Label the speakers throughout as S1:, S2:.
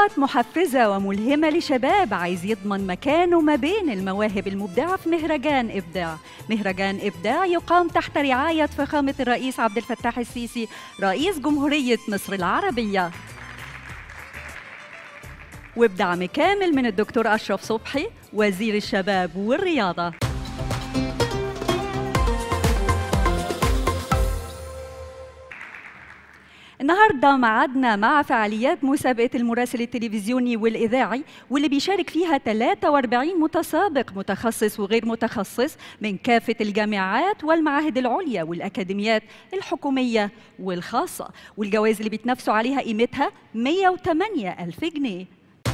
S1: دورات محفزة وملهمة لشباب عايز يضمن مكانه ما بين المواهب المبدعة في مهرجان إبداع مهرجان إبداع يقام تحت رعاية فخامة الرئيس عبد الفتاح السيسي رئيس جمهورية مصر العربية وبدعم كامل من الدكتور أشرف صبحي وزير الشباب والرياضة النهارده معادنا مع فعاليات مسابقة المراسل التلفزيوني والإذاعي واللي بيشارك فيها 43 متسابق متخصص وغير متخصص من كافة الجامعات والمعاهد العليا والأكاديميات الحكومية والخاصة والجوائز اللي بيتنافسوا عليها قيمتها 108 ألف جنيه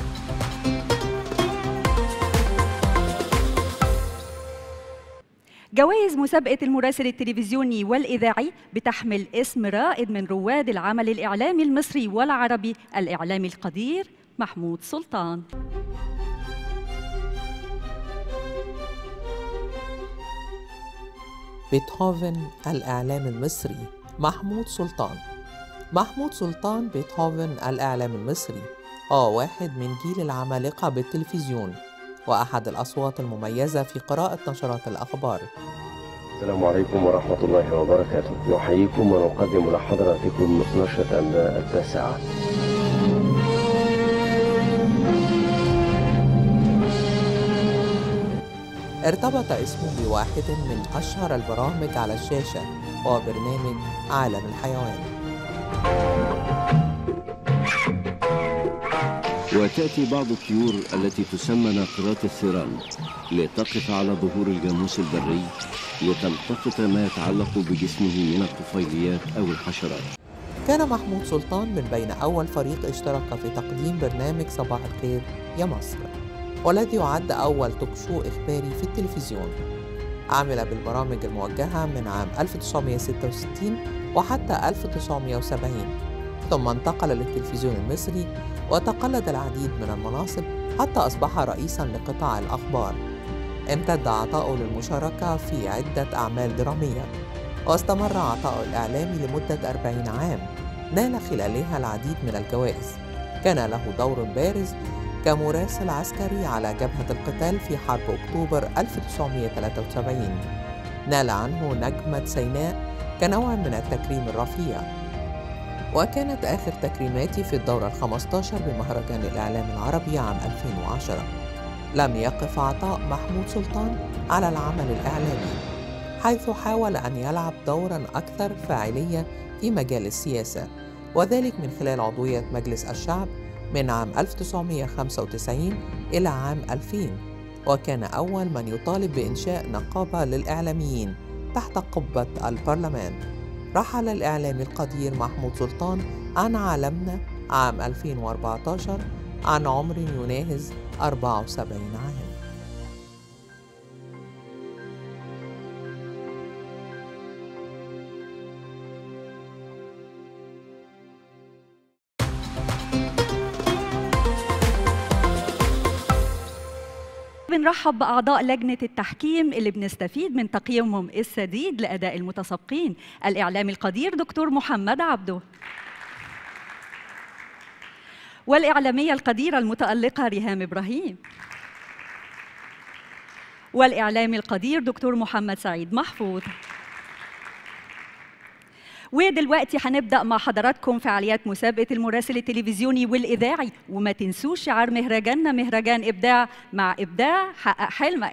S1: جوائز مسابقة المراسل التلفزيوني والإذاعي بتحمل اسم رائد من رواد العمل الإعلامي المصري والعربي الإعلامي القدير محمود سلطان
S2: بيتهوفن الإعلام المصري محمود سلطان محمود سلطان بيتهوفن الإعلام المصري هو واحد من جيل العمالقة بالتلفزيون وأحد الأصوات المميزة في قراءة نشرات الأخبار
S3: السلام عليكم ورحمة الله وبركاته نحييكم ونقدم لحضراتكم نشرة أنباء التاسعة
S2: ارتبط اسمه بواحد من أشهر البرامج على الشاشة وهو برنامج عالم الحيوان
S4: وتأتي بعض الطيور التي تسمى ناقرات الثيران لتقف على ظهور الجاموس البري لتلتقط ما يتعلق بجسمه من الطفيليات أو الحشرات
S2: كان محمود سلطان من بين أول فريق اشترك في تقديم برنامج صباح الخير يا مصر والذي يعد أول توك شو إخباري في التلفزيون عمل بالبرامج الموجهة من عام 1966 وحتى 1970 ثم انتقل للتلفزيون المصري وتقلد العديد من المناصب حتى أصبح رئيسا لقطاع الأخبار امتد عطاؤه للمشاركة في عدة أعمال درامية واستمر عطاؤه الإعلامي لمدة 40 عام نال خلالها العديد من الجوائز كان له دور بارز كمراسل عسكري على جبهة القتال في حرب أكتوبر 1973 نال عنه نجمة سيناء كنوع من التكريم الرفيع وكانت آخر تكريماتي في الدورة الخمستاشر بمهرجان الإعلام العربي عام 2010 لم يقف عطاء محمود سلطان على العمل الإعلامي حيث حاول أن يلعب دورا أكثر فاعلية في مجال السياسة وذلك من خلال عضوية مجلس الشعب من عام 1995 إلى عام 2000 وكان أول من يطالب بإنشاء نقابة للإعلاميين تحت قبة البرلمان رحل الإعلامي القدير محمود سلطان عن عالمنا عام 2014 عن عمر يناهز 74 عام
S1: بنرحب بأعضاء لجنة التحكيم اللي بنستفيد من تقييمهم السديد لأداء المتسابقين الإعلامي القدير دكتور محمد عبده والإعلامية القديرة المتألقة ريهام إبراهيم والإعلامي القدير دكتور محمد سعيد محفوظ ودلوقتي هنبدأ مع حضراتكم فعاليات مسابقة المراسل التلفزيوني والإذاعي وما تنسوش شعار مهرجاننا مهرجان إبداع مع إبداع حقق حلمك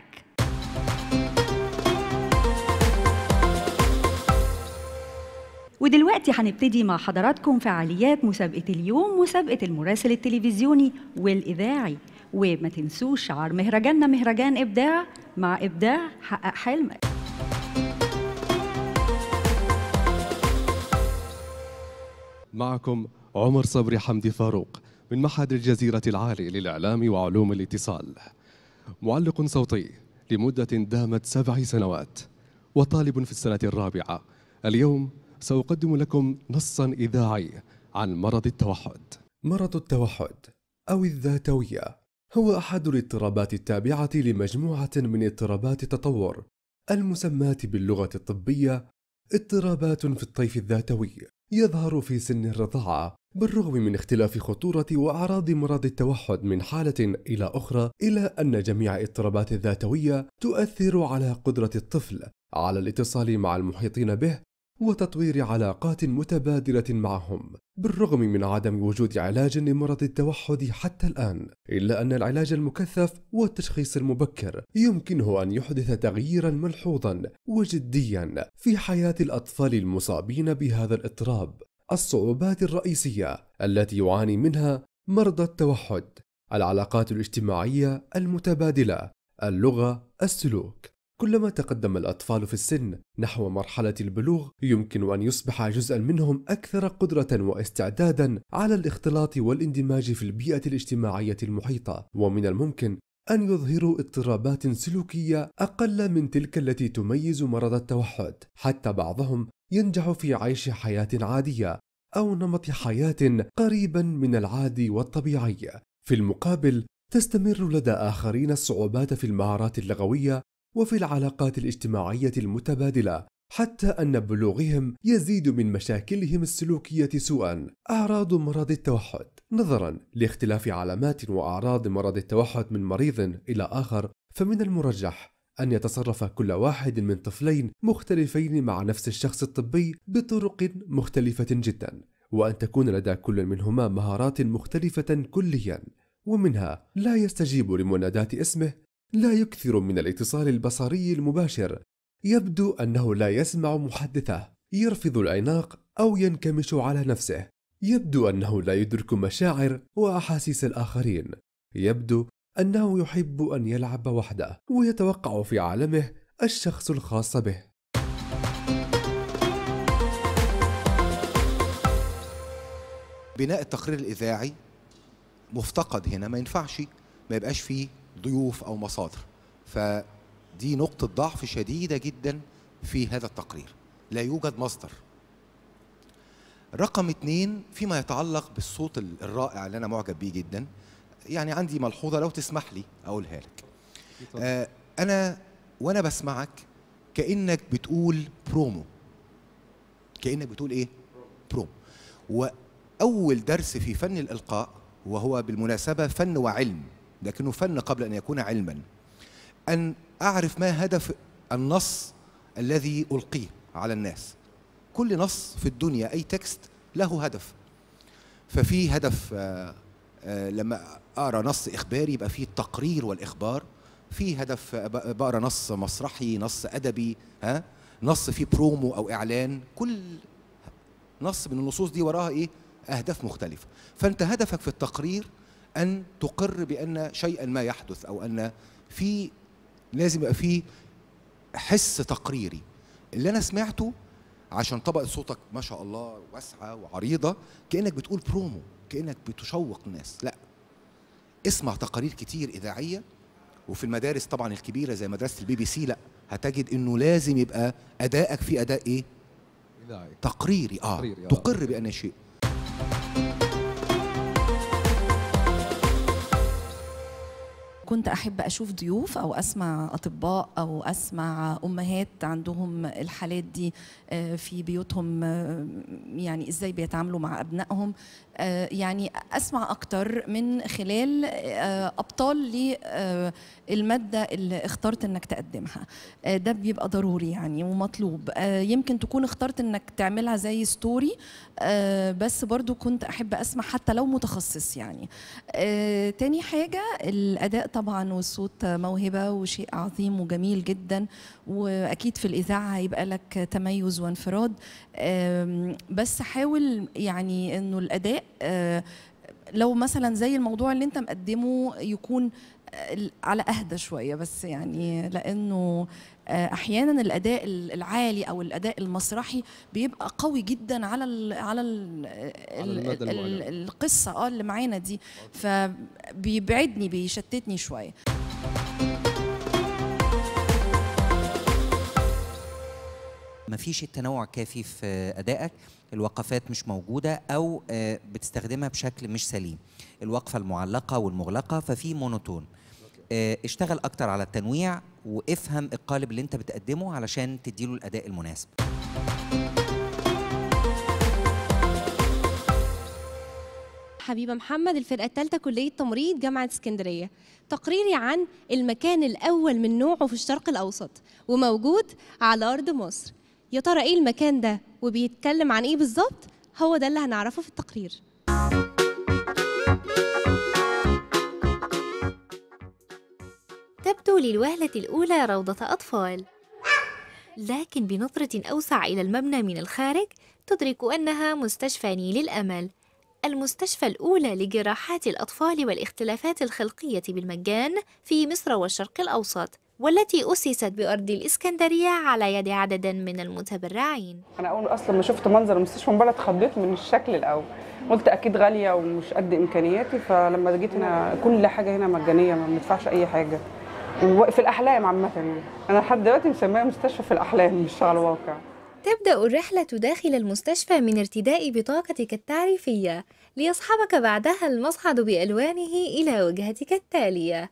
S1: ودلوقتي هنبتدي مع حضراتكم فعاليات مسابقة اليوم مسابقة المراسل التلفزيوني والإذاعي وما تنسوش شعار مهرجاننا مهرجان إبداع مع إبداع حقق حلمك
S5: معكم عمر صبري حمدي فاروق من معهد الجزيرة العالي للإعلام وعلوم الاتصال معلق صوتي لمدة دامت سبع سنوات وطالب في السنة الرابعة اليوم سأقدم لكم نصا إذاعي عن مرض التوحد مرض التوحد أو الذاتوية هو أحد الاضطرابات التابعة لمجموعة من اضطرابات التطور المسماة باللغة الطبية اضطرابات في الطيف الذاتوي
S6: يظهر في سن الرضاعة بالرغم من اختلاف خطورة وأعراض مرض التوحد من حالة إلى أخرى إلا أن جميع اضطرابات الذاتوية تؤثر على قدرة الطفل على الاتصال مع المحيطين به وتطوير علاقات متبادلة معهم بالرغم من عدم وجود علاج لمرض التوحد حتى الآن إلا أن العلاج المكثف والتشخيص المبكر يمكنه أن يحدث تغييرا ملحوظا وجديا في حياة الأطفال المصابين بهذا الاضطراب الصعوبات الرئيسية التي يعاني منها مرضى التوحد العلاقات الاجتماعية المتبادلة اللغة السلوك كلما تقدم الأطفال في السن نحو مرحلة البلوغ يمكن أن يصبح جزءا منهم أكثر قدرة واستعدادا على الاختلاط والاندماج في البيئة الاجتماعية المحيطة ومن الممكن أن يظهروا اضطرابات سلوكية أقل من تلك التي تميز مرض التوحد حتى بعضهم ينجح في عيش حياة عادية أو نمط حياة قريبا من العادي والطبيعي في المقابل تستمر لدى آخرين الصعوبات في المهارات اللغوية وفي العلاقات الاجتماعية المتبادلة حتى أن بلوغهم يزيد من مشاكلهم السلوكية سوءا أعراض مرض التوحد نظرا لاختلاف علامات وأعراض مرض التوحد من مريض إلى آخر فمن المرجح أن يتصرف كل واحد من طفلين مختلفين مع نفس الشخص الطبي بطرق مختلفة جدا وأن تكون لدى كل منهما مهارات مختلفة كليا ومنها لا يستجيب لمنادات اسمه لا يكثر من الاتصال البصري المباشر يبدو انه لا يسمع محدثه يرفض العناق او ينكمش على نفسه يبدو انه لا يدرك مشاعر واحاسيس الاخرين يبدو انه يحب ان يلعب وحده ويتوقع في عالمه الشخص الخاص به
S7: بناء التقرير الاذاعي مفتقد هنا ما ينفعش ما يبقاش فيه ضيوف او مصادر فدي نقطه ضعف شديده جدا في هذا التقرير لا يوجد مصدر رقم اتنين فيما يتعلق بالصوت الرائع اللي انا معجب بيه جدا يعني عندي ملحوظه لو تسمح لي اقولها لك آه انا وانا بسمعك كانك بتقول برومو كانك بتقول ايه برومو واول درس في فن الالقاء وهو بالمناسبه فن وعلم لكنه فن قبل ان يكون علما ان اعرف ما هدف النص الذي القيه على الناس كل نص في الدنيا اي تكست له هدف ففي هدف آآ آآ لما اقرا نص اخباري يبقى فيه التقرير والاخبار في هدف بقرا نص مسرحي نص ادبي ها نص فيه برومو او اعلان كل نص من النصوص دي وراها ايه اهداف مختلفه فانت هدفك في التقرير ان تقر بان شيئا ما يحدث او ان في لازم يبقى في حس تقريري اللي انا سمعته عشان طبقه صوتك ما شاء الله واسعه وعريضه كانك بتقول برومو كانك بتشوق الناس لا اسمع تقارير كتير اذاعيه وفي المدارس طبعا الكبيره زي مدرسه البي بي سي لا هتجد انه لازم يبقى ادائك في اداء ايه
S5: إذاعي
S7: تقريري اه
S5: تقريري، آه.
S7: تقر بان شيء
S8: كنت احب اشوف ضيوف او اسمع اطباء او اسمع امهات عندهم الحالات دي آه، في بيوتهم آه، يعني ازاي بيتعاملوا مع ابنائهم آه، يعني اسمع اكتر من خلال آه، ابطال للماده اللي اخترت انك تقدمها آه، ده بيبقى ضروري يعني ومطلوب آه، يمكن تكون اخترت انك تعملها زي ستوري آه، بس برضو كنت احب اسمع حتى لو متخصص يعني آه، تاني حاجة الأداء طبعا والصوت موهبة وشيء عظيم وجميل جدا وأكيد في الإذاعة هيبقى لك تميز وانفراد آم، بس حاول يعني إنه الأداء آه، لو مثلا زي الموضوع اللي أنت مقدمه يكون آه، على أهدى شوية بس يعني لأنه آه، احيانا الاداء العالي او الاداء المسرحي بيبقى قوي جدا على ال على ال
S5: المدى
S8: ال
S5: المعين.
S8: ال القصه اه اللي معانا دي فبيبعدني بيشتتني شويه
S9: مفيش التنوع كافي في أدائك الوقفات مش موجودة أو آه، بتستخدمها بشكل مش سليم الوقفة المعلقة والمغلقة ففي مونوتون آه، اشتغل أكتر على التنويع وافهم القالب اللي انت بتقدمه علشان تديله الأداء المناسب
S10: حبيبة محمد الفرقة الثالثة كلية تمريض جامعة اسكندرية تقريري عن المكان الأول من نوعه في الشرق الأوسط وموجود على أرض مصر يا ترى إيه المكان ده وبيتكلم عن إيه بالظبط هو ده اللي هنعرفه في التقرير
S11: تبدو للوهلة الأولى روضة أطفال لكن بنظرة أوسع إلى المبنى من الخارج تدرك أنها مستشفى نيل الأمل المستشفى الأولى لجراحات الأطفال والاختلافات الخلقية بالمجان في مصر والشرق الأوسط والتي أسست بأرض الإسكندرية على يد عدد من المتبرعين
S12: انا اول اصلا ما شفت منظر المستشفى من بره اتخضيت من الشكل الاول قلت اكيد غاليه ومش قد امكانياتي فلما جيت هنا كل حاجه هنا مجانيه ما بندفعش اي حاجه وفي الاحلام عامه يعني انا لحد دلوقتي مسميها مستشفى في الاحلام مش على الواقع
S11: تبدأ الرحلة داخل المستشفى من ارتداء بطاقتك التعريفية ليصحبك بعدها المصعد بألوانه إلى وجهتك التالية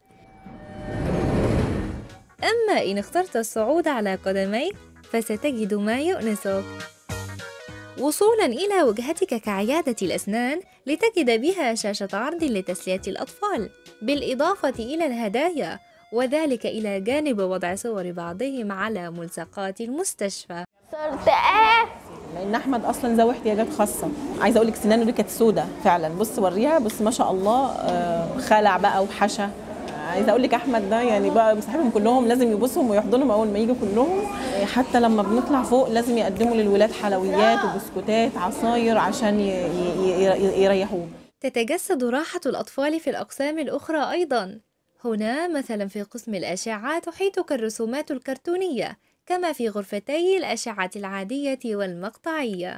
S11: أما إن اخترت الصعود على قدميك فستجد ما يؤنسك وصولا إلى وجهتك كعيادة الأسنان لتجد بها شاشة عرض لتسلية الأطفال بالإضافة إلى الهدايا وذلك إلى جانب وضع صور بعضهم على ملصقات المستشفى
S13: صرت ايه لان احمد اصلا ذوي احتياجات خاصه عايزه اقول لك سنانه دي كانت سودة فعلا بص وريها بص ما شاء الله آه، خلع بقى وحشى عايزه اقول لك احمد ده يعني بقى مصاحبهم كلهم لازم يبوسهم ويحضنهم اول ما يجوا كلهم آه، حتى لما بنطلع فوق لازم يقدموا للولاد حلويات وبسكوتات عصاير عشان ي- ي- ي- يريحوهم
S11: تتجسد راحة الأطفال في الأقسام الأخرى أيضا هنا مثلا في قسم الأشعة تحيطك الرسومات الكرتونية كما في غرفتي الأشعة العادية والمقطعية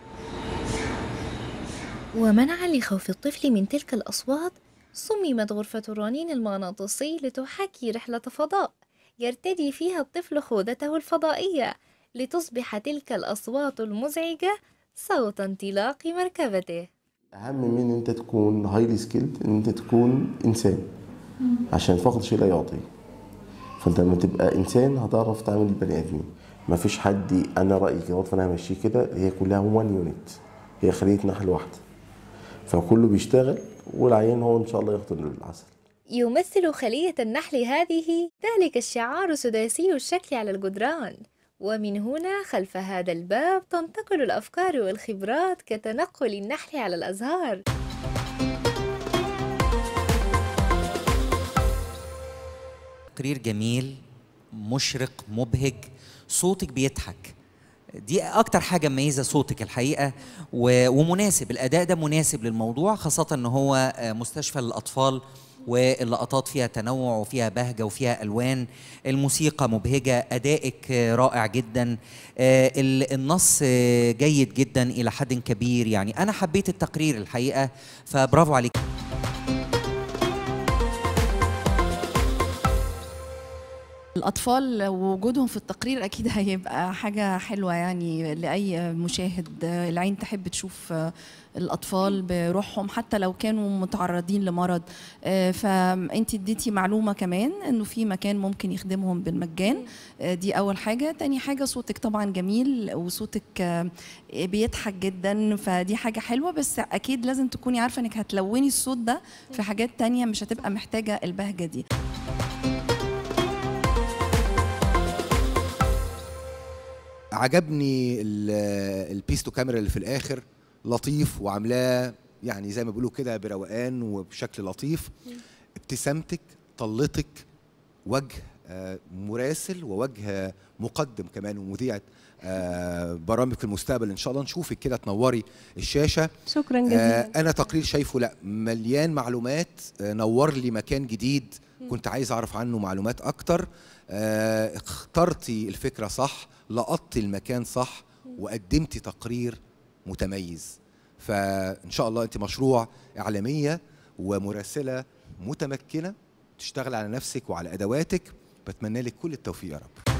S11: ومنعا لخوف الطفل من تلك الأصوات صممت غرفة الرنين المغناطيسي لتحاكي رحلة فضاء يرتدي فيها الطفل خوذته الفضائية لتصبح تلك الأصوات المزعجة صوت انطلاق مركبته
S14: اهم من ان انت تكون هايلي سكيلد ان انت تكون انسان عشان فقد شيء لا يعطي فانت لما تبقى انسان هتعرف تعمل البني ادمين مفيش حد انا رايي كده فانا همشيه كده هي كلها وان يونت هي خليه نحل واحده فكله بيشتغل والعيان هو ان شاء الله يخطر للعسل
S11: يمثل خلية النحل هذه ذلك الشعار سداسي الشكل على الجدران ومن هنا خلف هذا الباب تنتقل الأفكار والخبرات كتنقل النحل على الأزهار
S9: تقرير جميل مشرق مبهج صوتك بيضحك دي اكتر حاجه مميزه صوتك الحقيقه و- ومناسب الاداء ده مناسب للموضوع خاصه ان هو آه، مستشفى للاطفال واللقطات فيها تنوع وفيها بهجه وفيها الوان الموسيقى مبهجه ادائك آه، رائع جدا آه، ال- النص آه، جيد جدا الى حد كبير يعني انا حبيت التقرير الحقيقه فبرافو عليك
S8: الأطفال وجودهم في التقرير أكيد هيبقى حاجة حلوة يعني لأي مشاهد العين تحب تشوف الأطفال بروحهم حتى لو كانوا متعرضين لمرض فأنت اديتي معلومة كمان إنه في مكان ممكن يخدمهم بالمجان دي أول حاجة تاني حاجة صوتك طبعا جميل وصوتك بيضحك جدا فدي حاجة حلوة بس أكيد لازم تكوني عارفة إنك هتلوني الصوت ده في حاجات تانية مش هتبقى محتاجة البهجة دي
S7: عجبني ال- البيستو كاميرا اللي في الاخر لطيف وعاملاه يعني زي ما بيقولوا كده بروقان وبشكل لطيف ابتسامتك طلتك وجه آه، مراسل ووجه مقدم كمان ومذيعة آه، برامج في المستقبل ان شاء الله نشوفك كده تنوري الشاشه
S8: شكرا جزيلا
S7: انا تقرير شايفه لا مليان معلومات آه، نور لي مكان جديد كنت عايز اعرف عنه معلومات اكتر آه، اخترتي الفكره صح لقطتي المكان صح وقدمتي تقرير متميز فان شاء الله انت مشروع اعلاميه ومراسله متمكنه تشتغل على نفسك وعلى ادواتك بتمنى لك كل التوفيق يا رب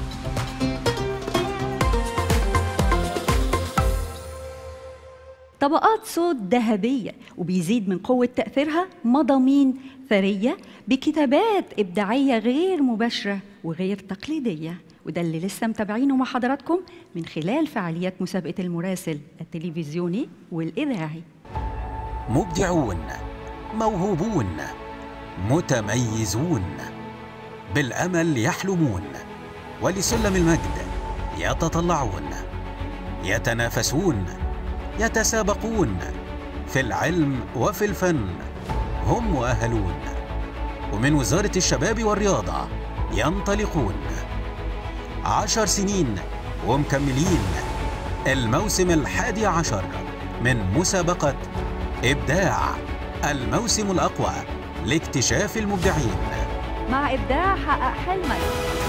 S1: طبقات صوت ذهبية وبيزيد من قوة تأثيرها مضامين ثرية بكتابات إبداعية غير مباشرة وغير تقليدية وده اللي لسه متابعينه مع حضراتكم من خلال فعاليات مسابقة المراسل التلفزيوني والإذاعي
S15: مبدعون موهوبون متميزون بالامل يحلمون ولسلم المجد يتطلعون يتنافسون يتسابقون في العلم وفي الفن هم مؤهلون ومن وزاره الشباب والرياضه ينطلقون عشر سنين ومكملين الموسم الحادي عشر من مسابقة إبداع الموسم الأقوى لاكتشاف المبدعين
S1: مع إبداع حقق حلمك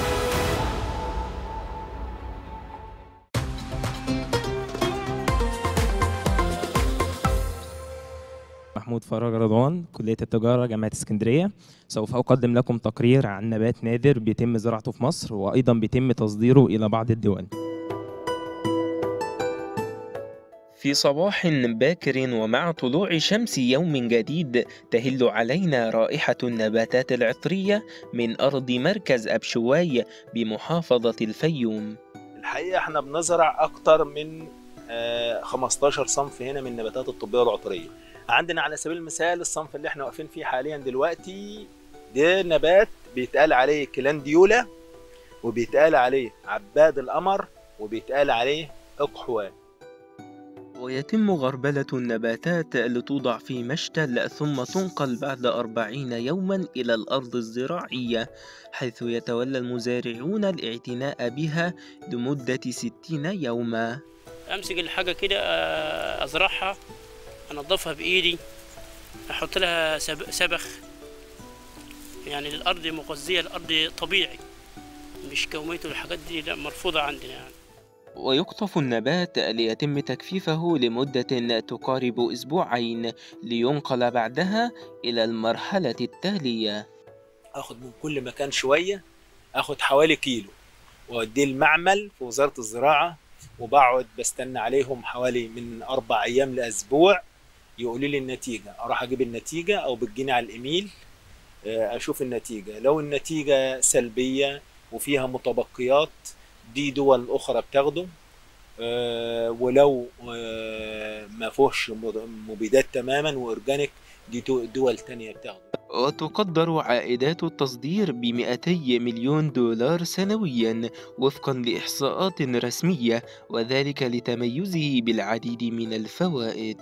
S16: محمود فراج رضوان كلية التجارة جامعة اسكندرية سوف أقدم لكم تقرير عن نبات نادر بيتم زراعته في مصر وأيضا بيتم تصديره إلى بعض الدول في صباح باكر ومع طلوع شمس يوم جديد تهل علينا رائحة النباتات العطرية من أرض مركز أبشواي بمحافظة الفيوم
S17: الحقيقه احنا بنزرع اكتر من آه، 15 صنف هنا من النباتات الطبيه والعطريه عندنا على سبيل المثال الصنف اللي احنا واقفين فيه حاليا دلوقتي ده نبات بيتقال عليه كلانديولا وبيتقال عليه عباد القمر وبيتقال عليه اقحوان
S16: ويتم غربلة النباتات لتوضع في مشتل ثم تنقل بعد أربعين يوما إلى الأرض الزراعية حيث يتولى المزارعون الاعتناء بها لمدة ستين يوما
S18: امسك الحاجه كده آه، ازرعها انضفها بايدي احط لها سب- سبخ يعني الارض مغذيه الارض طبيعي مش كوميته الحاجات دي لا مرفوضه عندنا يعني
S16: ويقطف النبات ليتم تجفيفه لمدة تقارب أسبوعين لينقل بعدها إلى المرحلة التالية
S17: اخد من كل مكان شويه اخد حوالي كيلو واوديه المعمل في وزاره الزراعه وبقعد بستنى عليهم حوالي من اربع ايام لاسبوع يقولوا لي النتيجه اروح اجيب النتيجه او بتجيني على الايميل آه، اشوف النتيجه لو النتيجه سلبيه وفيها متبقيات دي دول اخرى بتاخده آه، ولو آه، ما فيهوش مبيدات تماما واورجانيك دي دو- دول تانية بتاخده
S16: وتقدر عائدات التصدير ب 200 مليون دولار سنويا وفقا لإحصاءات رسمية وذلك لتميزه بالعديد من الفوائد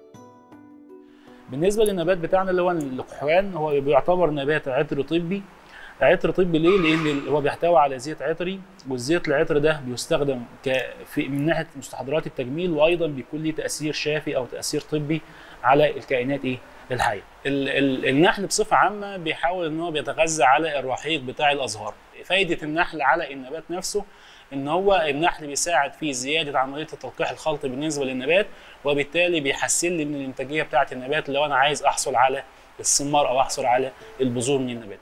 S19: بالنسبه للنبات بتاعنا اللي هو القحوان هو بيعتبر نبات عطر طبي عطر طبي ليه؟ لان هو بيحتوي على زيت عطري والزيت العطر ده بيستخدم ك في من ناحيه مستحضرات التجميل وايضا بيكون ليه تاثير شافي او تاثير طبي على الكائنات ايه؟ الحيه. ال ال النحل بصفه عامه بيحاول ان هو بيتغذى على الرحيق بتاع الازهار. فايده النحل على النبات نفسه ان هو النحل بيساعد في زياده عمليه التلقيح الخلطي بالنسبه للنبات وبالتالي بيحسن لي من الانتاجيه بتاعه النبات لو انا عايز احصل على الثمار او احصل على البذور من النبات.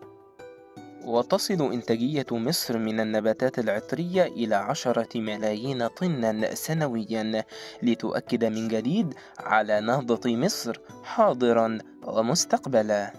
S16: وتصل إنتاجية مصر من النباتات العطرية إلى عشرة ملايين طنا سنويا لتؤكد من جديد على نهضة مصر حاضرا ومستقبلا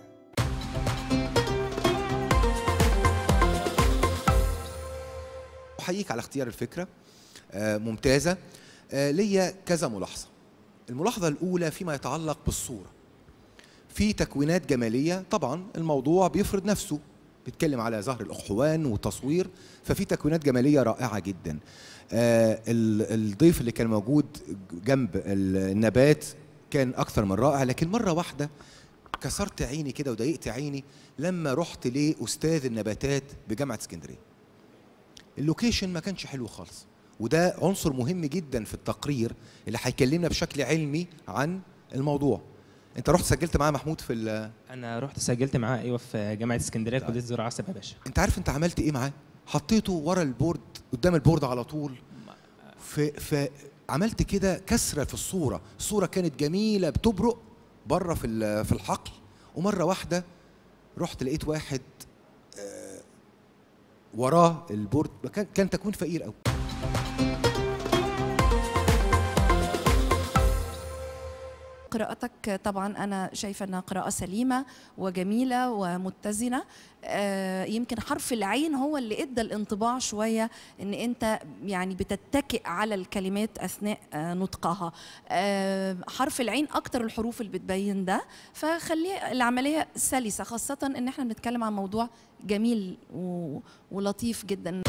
S7: احييك على اختيار الفكره آه، ممتازه آه، ليا كذا ملاحظه الملاحظه الاولى فيما يتعلق بالصوره في تكوينات جماليه طبعا الموضوع بيفرض نفسه بيتكلم على زهر الاقحوان وتصوير ففي تكوينات جماليه رائعه جدا آه، ال- الضيف اللي كان موجود جنب ال- النبات كان اكثر من رائع لكن مره واحده كسرت عيني كده وضايقت عيني لما رحت لاستاذ النباتات بجامعه اسكندريه اللوكيشن ما كانش حلو خالص وده عنصر مهم جدا في التقرير اللي هيكلمنا بشكل علمي عن الموضوع انت رحت سجلت معاه محمود في ال-
S16: أنا رحت سجلت معاه أيوة في جامعة اسكندرية كلية الزراعة سبا باشا
S7: انت عارف انت عملت ايه معاه حطيته ورا البورد قدام البورد على طول ف... فعملت كده كسره في الصوره الصوره كانت جميله بتبرق بره في ال- في الحقل ومره واحده رحت لقيت واحد آه، وراه البورد كان كان تكوين فقير قوي
S8: قراءتك طبعا انا شايفه انها قراءه سليمه وجميله ومتزنه آه، يمكن حرف العين هو اللي ادى الانطباع شويه ان انت يعني بتتكئ على الكلمات اثناء آه، نطقها آه، حرف العين اكتر الحروف اللي بتبين ده فخلي العمليه سلسه خاصه ان احنا بنتكلم عن موضوع جميل و- ولطيف جدا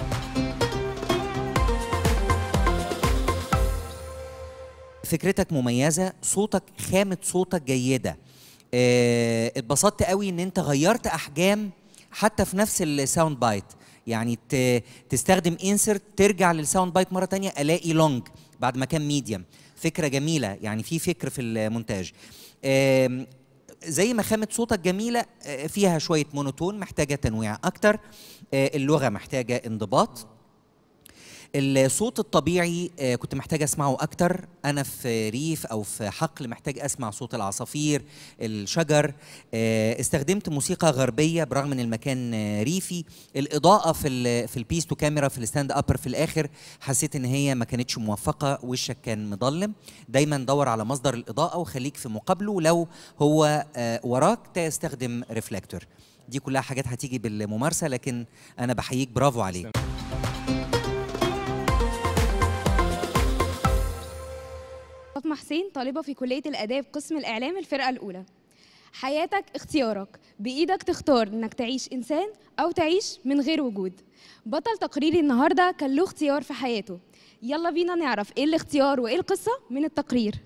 S9: فكرتك مميزه صوتك خامه صوتك جيده آه، اتبسطت قوي ان انت غيرت احجام حتى في نفس الساوند بايت يعني ت- تستخدم انسرت ترجع للساوند بايت مره تانية الاقي لونج بعد ما كان ميديم فكره جميله يعني في فكر في المونتاج آم، زي ما خامة صوتك جميلة آه، فيها شوية مونوتون محتاجة تنويع أكتر آه، اللغة محتاجة انضباط الصوت الطبيعي آه، كنت محتاج اسمعه اكتر انا في ريف او في حقل محتاج اسمع صوت العصافير الشجر آه، استخدمت موسيقى غربيه برغم ان المكان آه، ريفي الاضاءه في ال في البيس تو كاميرا في الستاند ابر في الاخر حسيت ان هي ما كانتش موفقه وشك كان مضلم دايما دور على مصدر الاضاءه وخليك في مقابله لو هو آه، وراك تستخدم ريفلكتور دي كلها حاجات هتيجي بالممارسه لكن انا بحييك برافو عليك
S20: فاطمة حسين طالبة في كلية الآداب قسم الإعلام الفرقة الأولى حياتك اختيارك بإيدك تختار إنك تعيش إنسان أو تعيش من غير وجود بطل تقريري النهاردة كان له اختيار في حياته يلا بينا نعرف إيه الاختيار وإيه القصة من التقرير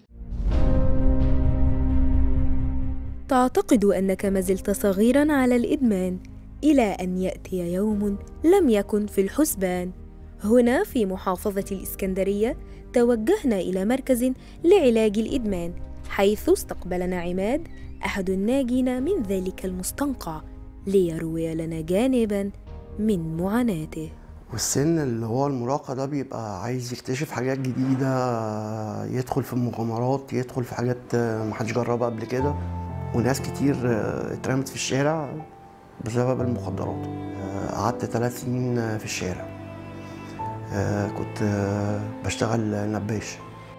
S21: تعتقد أنك ما زلت صغيرا على الإدمان إلى أن يأتي يوم لم يكن في الحسبان هنا في محافظة الإسكندرية توجهنا إلى مركز لعلاج الإدمان حيث استقبلنا عماد أحد الناجين من ذلك المستنقع ليروي لنا جانبا من معاناته
S22: والسن اللي هو المراهقة ده بيبقى عايز يكتشف حاجات جديدة يدخل في مغامرات يدخل في حاجات محدش جربها قبل كده وناس كتير اترمت في الشارع بسبب المخدرات قعدت ثلاث سنين في الشارع كنت بشتغل نباش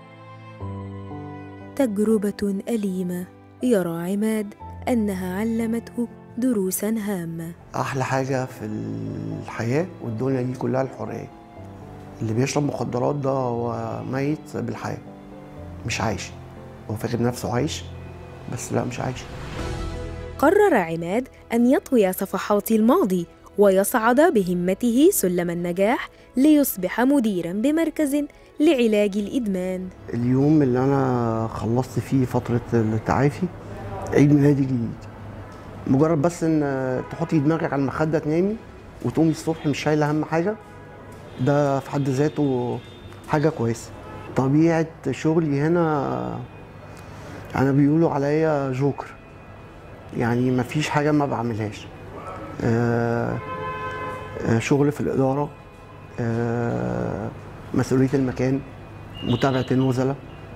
S21: تجربة أليمة يرى عماد أنها علمته دروسا هامة
S22: أحلى حاجة في الحياة والدنيا دي كلها الحرية اللي بيشرب مخدرات ده هو ميت بالحياة مش عايش هو فاكر نفسه عايش بس لا مش عايش
S21: قرر عماد أن يطوي صفحات الماضي ويصعد بهمته سلم النجاح ليصبح مديرا بمركز لعلاج الإدمان
S22: اليوم اللي أنا خلصت فيه فترة التعافي عيد ميلادي جديد مجرد بس إن تحطي دماغك على المخدة تنامي وتقومي الصبح مش شايلة أهم حاجة ده في حد ذاته حاجة كويسة طبيعة شغلي هنا أنا بيقولوا عليا جوكر يعني مفيش حاجة ما بعملهاش آه آه شغل في الإدارة آه مسؤولية المكان متابعة النزلاء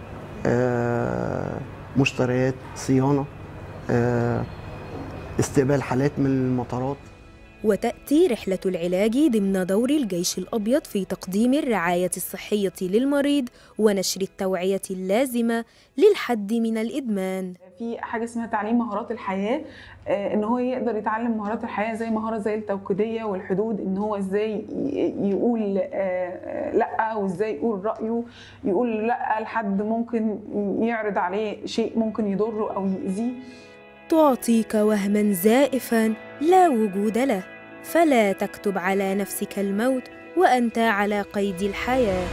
S22: مشتريات صيانة استقبال حالات من المطارات
S21: وتأتي رحلة العلاج ضمن دور الجيش الأبيض في تقديم الرعاية الصحية للمريض ونشر التوعية اللازمة للحد من الإدمان
S12: في حاجه اسمها تعليم مهارات الحياه آه، ان هو يقدر يتعلم مهارات الحياه زي مهاره زي التوكيديه والحدود ان هو ازاي ي- يقول آه، آه، لا وازاي يقول رايه يقول لا لحد ممكن يعرض عليه شيء ممكن يضره او يأذيه
S21: تعطيك وهما زائفا لا وجود له فلا تكتب على نفسك الموت وأنت على قيد الحياة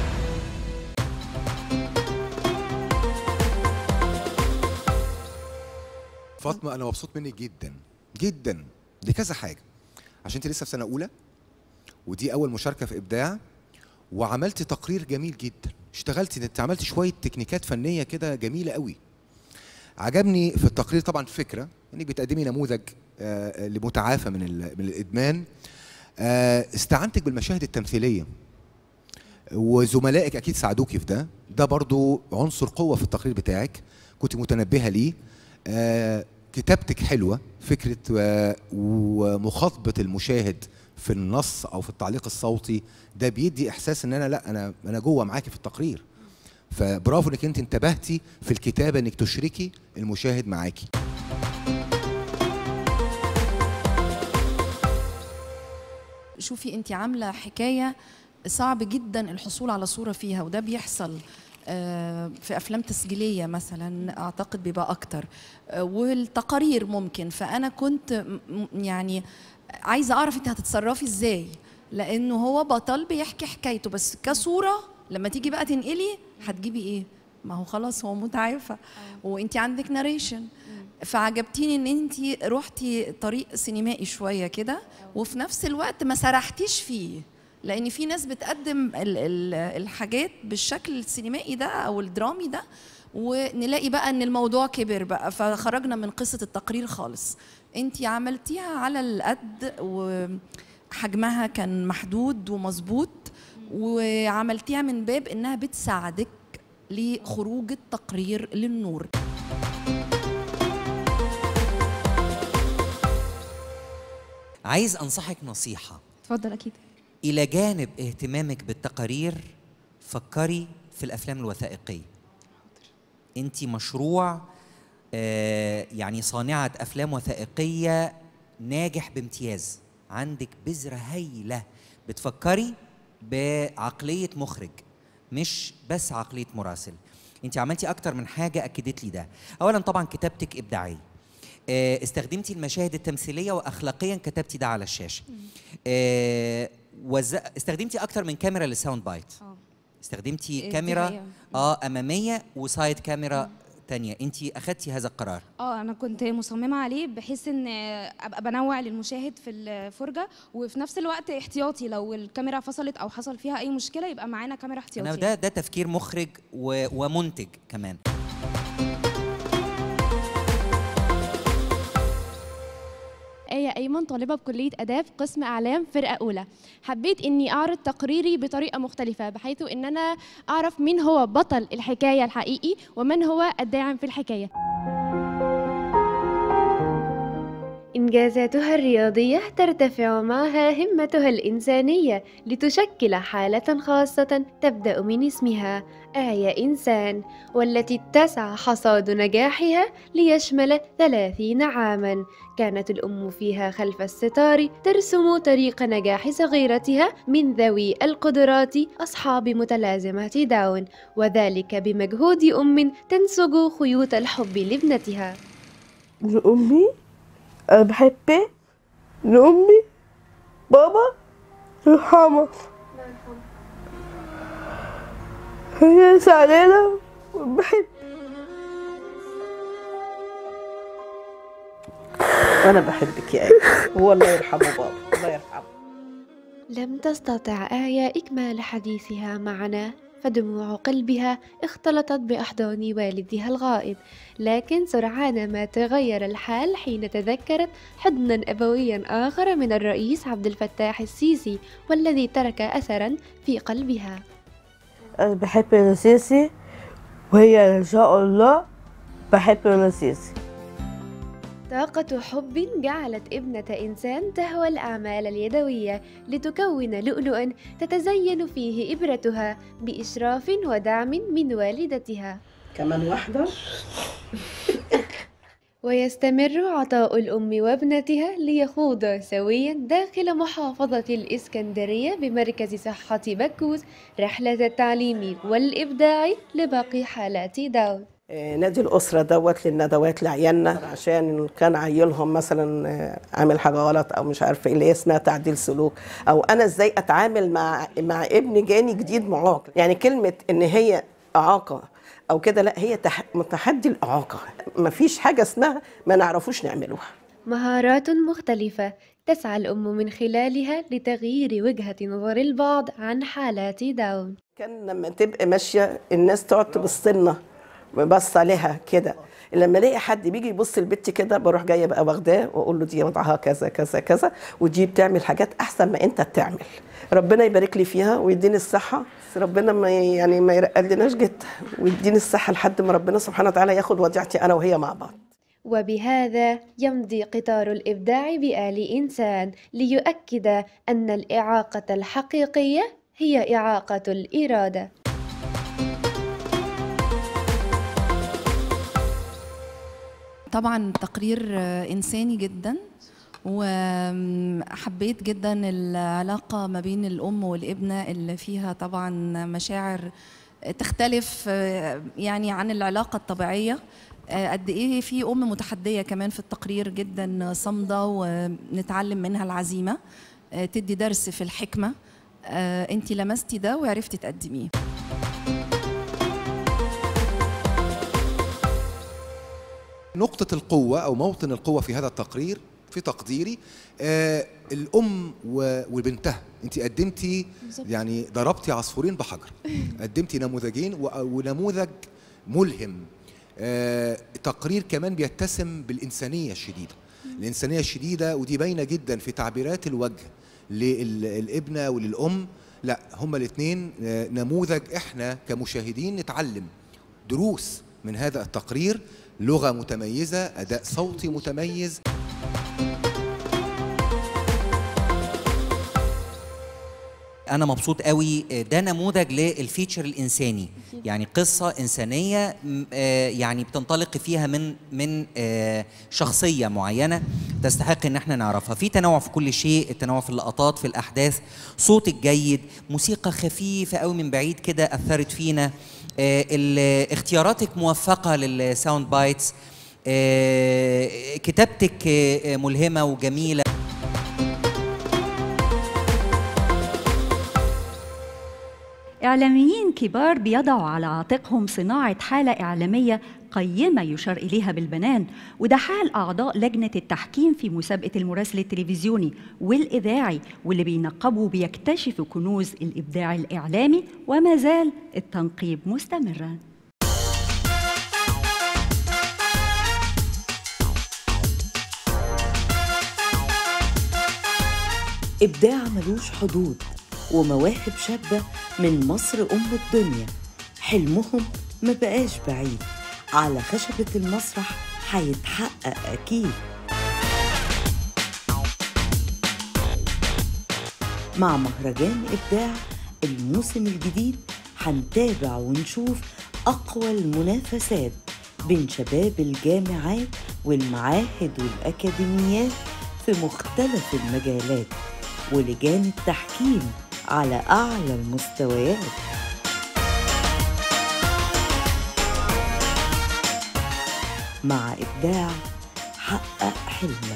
S7: فاطمه انا مبسوط منك جدا جدا لكذا حاجه عشان انت لسه في سنه اولى ودي اول مشاركه في ابداع وعملت تقرير جميل جدا اشتغلت انت عملت شويه تكنيكات فنيه كده جميله قوي عجبني في التقرير طبعا فكره انك بتقدمي نموذج آه، لمتعافى من ال- من الادمان آه، استعنتك بالمشاهد التمثيليه وزملائك اكيد ساعدوكي في ده ده برضو عنصر قوه في التقرير بتاعك كنت متنبهه ليه آه، كتابتك حلوه فكره آه، ومخاطبه المشاهد في النص او في التعليق الصوتي ده بيدي احساس ان انا لا انا انا جوه معاكي في التقرير فبرافو انك انت انتبهتي في الكتابه انك تشركي المشاهد معاكي
S8: شوفي انت عامله حكايه صعب جدا الحصول على صوره فيها وده بيحصل آه، في افلام تسجيليه مثلا اعتقد بيبقى اكتر آه، والتقارير ممكن فانا كنت م- م- يعني عايزه اعرف انت هتتصرفي ازاي لانه هو بطل بيحكي حكايته بس كصوره لما تيجي بقى تنقلي هتجيبي ايه ما هو خلاص هو متعافى وانت عندك ناريشن فعجبتيني ان انت روحتي طريق سينمائي شويه كده وفي نفس الوقت ما سرحتيش فيه لان في ناس بتقدم ال- ال- الحاجات بالشكل السينمائي ده او الدرامي ده ونلاقي بقى ان الموضوع كبر بقى فخرجنا من قصه التقرير خالص انت عملتيها على القد وحجمها كان محدود ومظبوط وعملتيها من باب انها بتساعدك لخروج التقرير للنور
S9: عايز انصحك نصيحه
S20: اتفضل اكيد
S9: الى جانب اهتمامك بالتقارير فكري في الافلام الوثائقيه انت مشروع آه، يعني صانعه افلام وثائقيه ناجح بامتياز عندك بذره هايله بتفكري بعقليه مخرج مش بس عقليه مراسل انت عملتي اكتر من حاجه اكدت لي ده اولا طبعا كتابتك ابداعيه آه، استخدمتي المشاهد التمثيليه واخلاقيا كتبتي ده على الشاشه آه، وز... استخدمتي اكتر من كاميرا للساوند بايت استخدمتي
S20: دي
S9: كاميرا
S20: حقيقة.
S9: اه اماميه وسايد كاميرا تانية انت اخدتي هذا القرار
S20: اه انا كنت مصممه عليه بحيث ان ابقى بنوع للمشاهد في الفرجه وفي نفس الوقت احتياطي لو الكاميرا فصلت او حصل فيها اي مشكله يبقى معانا كاميرا
S9: انا
S20: احتياطي
S9: ده ده تفكير مخرج و... ومنتج كمان
S3: آية أيمن طالبة بكلية آداب قسم أعلام فرقة أولى حبيت إني أعرض تقريري بطريقة مختلفة بحيث إن أنا أعرف مين هو بطل الحكاية الحقيقي ومن هو الداعم في الحكاية
S21: إنجازاتها الرياضية ترتفع معها همتها الإنسانية لتشكل حالة خاصة تبدأ من اسمها آية إنسان والتي اتسع حصاد نجاحها ليشمل ثلاثين عاما كانت الأم فيها خلف الستار ترسم طريق نجاح صغيرتها من ذوي القدرات أصحاب متلازمة داون وذلك بمجهود أم تنسج خيوط الحب لابنتها
S4: لأمي أنا بحب لأمي بابا يرحمها هي سعيدة وبحب
S23: وانا بحبك يا آية والله يرحمه بابا الله يرحمه
S21: لم تستطع آية إكمال حديثها معنا فدموع قلبها اختلطت بأحضان والدها الغائب لكن سرعان ما تغير الحال حين تذكرت حضنا أبويا آخر من الرئيس عبد الفتاح السيسي والذي ترك أثرا في قلبها
S4: أنا بحب السيسي وهي إن شاء الله بحب السيسي
S21: طاقة حب جعلت ابنة إنسان تهوى الأعمال اليدوية لتكون لؤلؤا تتزين فيه إبرتها بإشراف ودعم من والدتها
S23: كمان واحدة
S21: ويستمر عطاء الأم وابنتها ليخوضا سويا داخل محافظة الإسكندرية بمركز صحة بكوس رحلة التعليم والإبداع لباقي حالات داون
S23: آه، نادي الأسرة دوت للندوات لعيالنا عشان كان عيلهم مثلا آه، عامل حاجة غلط أو مش عارفة إيه اللي هي اسمها تعديل سلوك أو أنا إزاي أتعامل مع مع ابن جاني جديد معاق يعني كلمة إن هي إعاقة أو كده لا هي تح... تحدي الإعاقة مفيش حاجة اسمها ما نعرفوش نعملوها
S21: مهارات مختلفة تسعى الأم من خلالها لتغيير وجهة نظر البعض عن حالات داون
S23: كان لما تبقى ماشية الناس تقعد تبص لنا بص عليها كده لما الاقي حد بيجي يبص البت كده بروح جايه بقى واخداه واقول له دي وضعها كذا كذا كذا ودي بتعمل حاجات احسن ما انت بتعمل ربنا يبارك لي فيها ويديني الصحه بس ربنا ما يعني ما يرقلناش جدا ويديني الصحه لحد ما ربنا سبحانه وتعالى ياخد وضعتي انا وهي مع بعض
S21: وبهذا يمضي قطار الإبداع بآل إنسان ليؤكد أن الإعاقة الحقيقية هي إعاقة الإرادة
S8: طبعا تقرير آه، إنساني جدا وحبيت جدا العلاقة ما بين الأم والابنة اللي فيها طبعا مشاعر تختلف آه، يعني عن العلاقة الطبيعية آه، قد ايه في ام متحديه كمان في التقرير جدا صامده ونتعلم منها العزيمه آه، تدي درس في الحكمه انت لمستي ده وعرفتي تقدميه
S7: نقطة القوة أو موطن القوة في هذا التقرير في تقديري آه الأم و- وبنتها أنت قدمتي
S2: بالظبط.
S7: يعني ضربتي عصفورين بحجر قدمتي نموذجين و- ونموذج ملهم آه تقرير كمان بيتسم بالإنسانية الشديدة الإنسانية الشديدة ودي باينة جدا في تعبيرات الوجه للابنة وللأم لا هما الاثنين نموذج احنا كمشاهدين نتعلم دروس من هذا التقرير لغة متميزة أداء صوتي متميز
S9: انا مبسوط قوي ده نموذج للفيتشر الانساني يعني قصه انسانيه م- آه، يعني بتنطلق فيها من من آه، شخصيه معينه تستحق ان احنا نعرفها في تنوع في كل شيء التنوع في اللقطات في الاحداث صوت الجيد موسيقى خفيفه قوي من بعيد كده اثرت فينا آه، ال- اختياراتك موفقه للساوند بايتس آه، كتابتك آه، ملهمه وجميله
S1: إعلاميين كبار بيضعوا على عاتقهم صناعة حالة إعلامية قيمة يشار إليها بالبنان وده حال أعضاء لجنة التحكيم في مسابقة المراسل التلفزيوني والإذاعي واللي بينقبوا وبيكتشفوا كنوز الإبداع الإعلامي وما زال التنقيب مستمراً
S2: إبداع ملوش حدود ومواهب شابة من مصر أم الدنيا حلمهم ما بقاش بعيد على خشبة المسرح هيتحقق أكيد مع مهرجان إبداع الموسم الجديد هنتابع ونشوف أقوى المنافسات بين شباب الجامعات والمعاهد والأكاديميات في مختلف المجالات ولجان التحكيم على أعلى المستويات مع إبداع حقق حلمك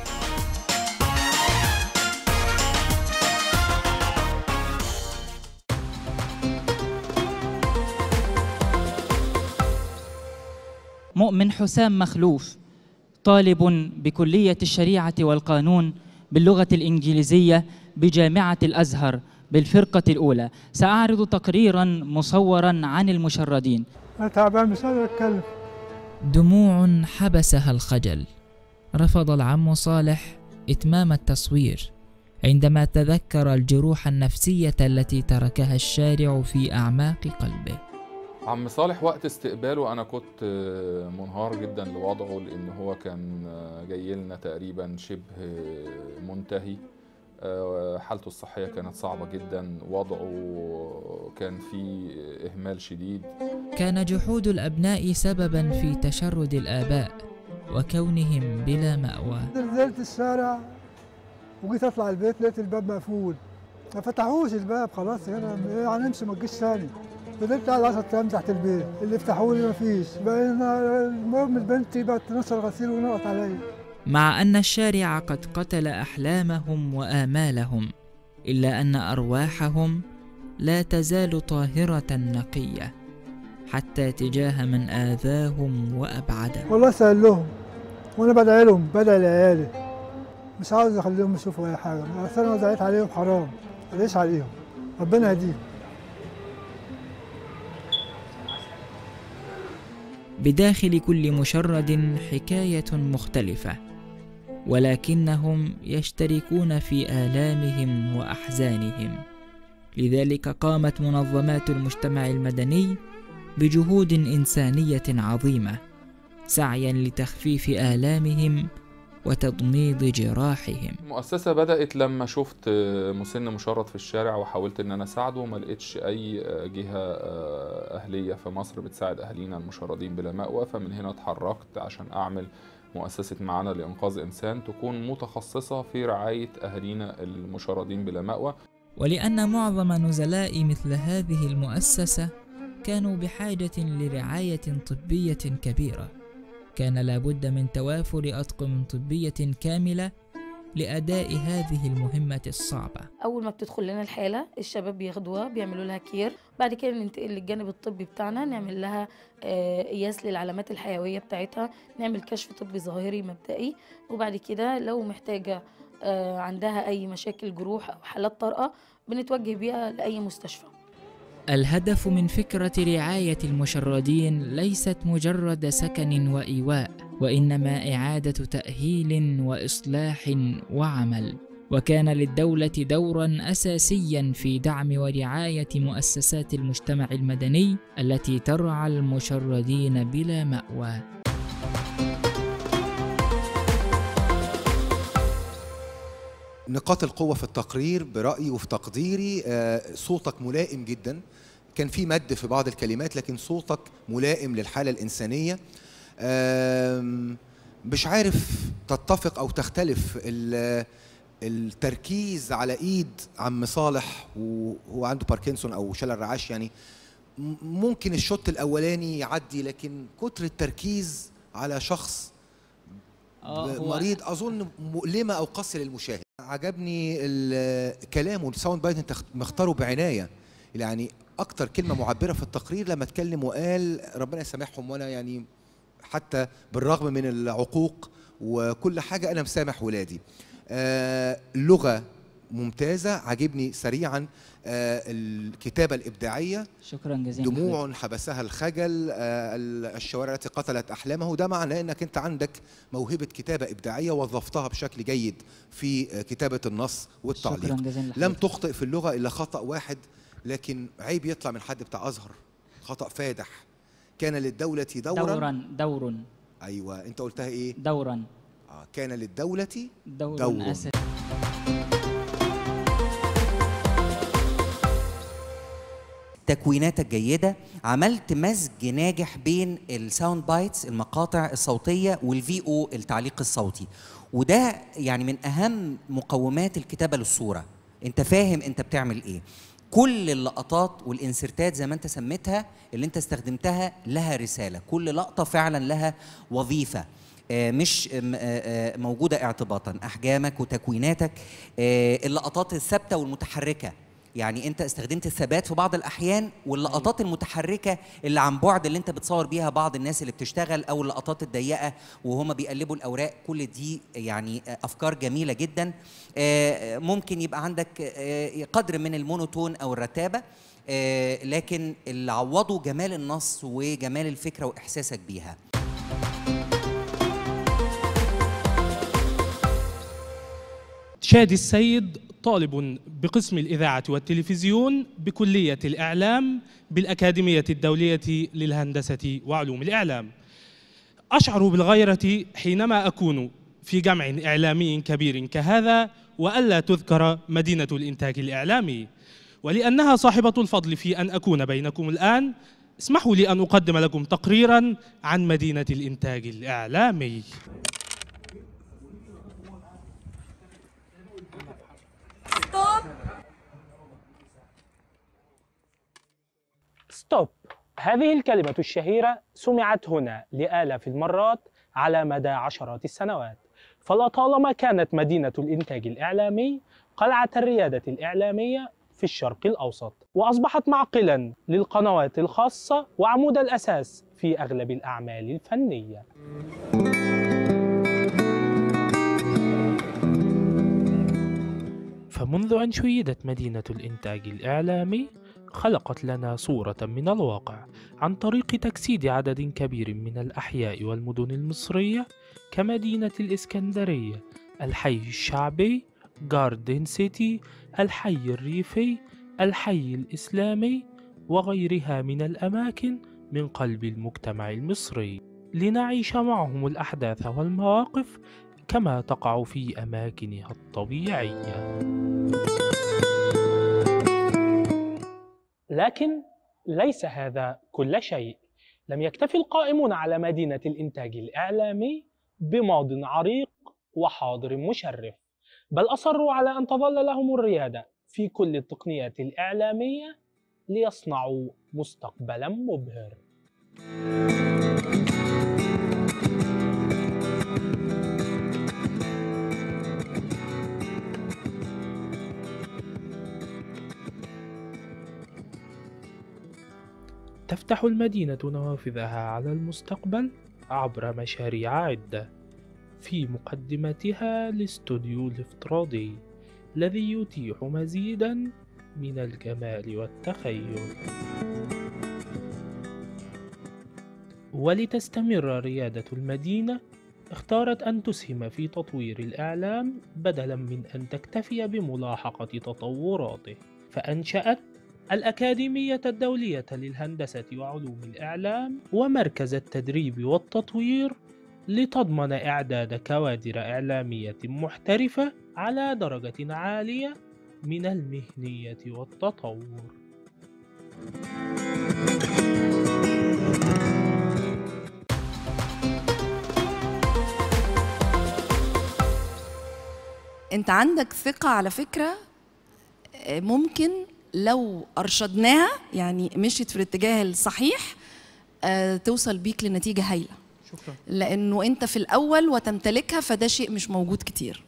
S5: مؤمن حسام مخلوف طالب بكلية الشريعة والقانون باللغة الإنجليزية بجامعة الأزهر بالفرقة الأولى سأعرض تقريرا مصورا عن المشردين
S6: أنا تعبان مش قادر أتكلم
S24: دموع حبسها الخجل رفض العم صالح اتمام التصوير عندما تذكر الجروح النفسيه التي تركها الشارع في اعماق قلبه
S25: عم صالح وقت استقباله انا كنت آه، منهار جدا لوضعه لان هو كان آه، جاي لنا تقريبا شبه منتهي آه، حالته الصحيه كانت صعبه جدا وضعه كان فيه اهمال شديد
S24: كان جحود الابناء سببا في تشرد الاباء وكونهم بلا ماوى
S6: نزلت الشارع وجيت اطلع البيت لقيت الباب مقفول ما فتحوش الباب خلاص هنا هنمشي ما تجيش تاني فضلت قاعد 10 ايام تحت البيت اللي فتحوا لي ما فيش بقينا المهم بنتي بقت تنشر غسيل ونقط عليا
S24: مع ان الشارع قد قتل احلامهم وامالهم الا ان ارواحهم لا تزال طاهره نقيه حتى تجاه من اذاهم وابعدهم
S6: والله سأل لهم وانا بدعي لهم بدعي لعيالي مش عاوز اخليهم يشوفوا اي حاجه بس انا دعيت عليهم حرام ليش عليهم ربنا يهديهم
S24: بداخل كل مشرد حكايه مختلفه ولكنهم يشتركون في الامهم واحزانهم لذلك قامت منظمات المجتمع المدني بجهود انسانيه عظيمه سعيا لتخفيف الامهم وتضميد جراحهم
S25: المؤسسة بدأت لما شفت مسن مشرد في الشارع وحاولت إن أنا أساعده وما لقيتش أي جهة أهلية في مصر بتساعد أهالينا المشردين بلا مأوى فمن هنا اتحركت عشان أعمل مؤسسة معانا لإنقاذ إنسان تكون متخصصة في رعاية أهالينا المشردين بلا مأوى
S24: ولأن معظم نزلاء مثل هذه المؤسسة كانوا بحاجة لرعاية طبية كبيرة كان لابد من توافر أطقم طبية كاملة لأداء هذه المهمة الصعبة
S10: اول ما بتدخل لنا الحاله الشباب بياخدوها بيعملوا لها كير بعد كده ننتقل للجانب الطبي بتاعنا نعمل لها آه، قياس للعلامات الحيويه بتاعتها نعمل كشف طبي ظاهري مبدئي وبعد كده لو محتاجه آه، عندها اي مشاكل جروح او حالات طارئه بنتوجه بيها لاي مستشفى
S24: الهدف من فكرة رعاية المشردين ليست مجرد سكن وإيواء، وإنما إعادة تأهيل وإصلاح وعمل. وكان للدولة دورا أساسيا في دعم ورعاية مؤسسات المجتمع المدني التي ترعى المشردين بلا مأوى.
S7: نقاط القوة في التقرير برأيي وفي تقديري آه، صوتك ملائم جدا كان في مد في بعض الكلمات لكن صوتك ملائم للحالة الإنسانية آم، مش عارف تتفق أو تختلف ال- التركيز على إيد عم صالح وهو عنده باركنسون أو شلل رعاش يعني م- ممكن الشوط الأولاني يعدي لكن كتر التركيز على شخص
S5: آه، هو-
S7: مريض اظن مؤلمه او قاسيه للمشاهد عجبني ال- كلامه الساوند بايت انت اخت- مختاره بعنايه يعني اكتر كلمه معبره في التقرير لما اتكلم وقال ربنا يسامحهم وانا يعني حتى بالرغم من العقوق وكل حاجه انا مسامح ولادي آه لغه ممتازه عجبني سريعا آه الكتابه الابداعيه
S5: شكرا جزيلا
S7: دموع حبسها الخجل آه، ال- الشوارع التي قتلت احلامه ده معناه انك انت عندك موهبه كتابه ابداعيه وظفتها بشكل جيد في آه، كتابه النص والتعليق
S5: شكراً جزيلاً لحضرتك.
S7: لم تخطئ في اللغه الا خطا واحد لكن عيب يطلع من حد بتاع ازهر خطا فادح كان للدوله دورا,
S5: دورا دور
S7: ايوه انت قلتها ايه
S5: دورا
S7: آه كان للدوله
S5: دور,
S7: دور.
S5: أساسي
S9: تكويناتك جيده عملت مزج ناجح بين الساوند بايتس المقاطع الصوتيه والفي او التعليق الصوتي وده يعني من اهم مقومات الكتابه للصوره انت فاهم انت بتعمل ايه كل اللقطات والانسرتات زي ما انت سميتها اللي انت استخدمتها لها رساله كل لقطه فعلا لها وظيفه آه، مش آم، آه، آه، موجوده اعتباطا احجامك وتكويناتك آه، اللقطات الثابته والمتحركه يعني انت استخدمت الثبات في بعض الاحيان واللقطات المتحركه اللي عن بعد اللي انت بتصور بيها بعض الناس اللي بتشتغل او اللقطات الضيقه وهم بيقلبوا الاوراق كل دي يعني افكار جميله جدا آه، ممكن يبقى عندك آه، قدر من المونوتون او الرتابه آه، لكن اللي عوضه جمال النص وجمال الفكره واحساسك بيها
S11: شادي السيد طالب بقسم الإذاعة والتلفزيون بكلية الإعلام بالأكاديمية الدولية للهندسة وعلوم الإعلام أشعر بالغيرة حينما أكون في جمع إعلامي كبير كهذا وألا تذكر مدينة الإنتاج الإعلامي ولأنها صاحبة الفضل في أن أكون بينكم الآن اسمحوا لي أن أقدم لكم تقريرا عن مدينة الإنتاج الإعلامي ستوب هذه الكلمة الشهيرة سمعت هنا لآلاف المرات على مدى عشرات السنوات فلطالما كانت مدينة الإنتاج الإعلامي قلعة الريادة الإعلامية في الشرق الأوسط وأصبحت معقلا للقنوات الخاصة وعمود الأساس في أغلب الأعمال الفنية فمنذ أن شيدت مدينة الإنتاج الإعلامي خلقت لنا صورة من الواقع عن طريق تجسيد عدد كبير من الأحياء والمدن المصرية كمدينة الإسكندرية الحي الشعبي جاردن سيتي الحي الريفي الحي الإسلامي وغيرها من الأماكن من قلب المجتمع المصري لنعيش معهم الأحداث والمواقف كما تقع في أماكنها الطبيعية لكن ليس هذا كل شيء لم يكتفي القائمون على مدينة الإنتاج الإعلامي بماض عريق وحاضر مشرف بل أصروا على أن تظل لهم الريادة في كل التقنيات الإعلامية ليصنعوا مستقبلا مبهر تفتح المدينة نوافذها على المستقبل عبر مشاريع عدة في مقدمتها الاستوديو الافتراضي الذي يتيح مزيدا من الجمال والتخيل ولتستمر ريادة المدينة اختارت أن تسهم في تطوير الإعلام بدلا من أن تكتفي بملاحقة تطوراته فأنشأت الأكاديمية الدولية للهندسة وعلوم الإعلام ومركز التدريب والتطوير لتضمن إعداد كوادر إعلامية محترفة على درجة عالية من المهنية والتطور.
S8: انت عندك ثقة على فكرة آه، ممكن لو أرشدناها يعني مشيت في الاتجاه الصحيح آه، توصل بيك لنتيجة هايلة
S11: شكرا
S8: لأنه أنت في الأول وتمتلكها فده شيء مش موجود كتير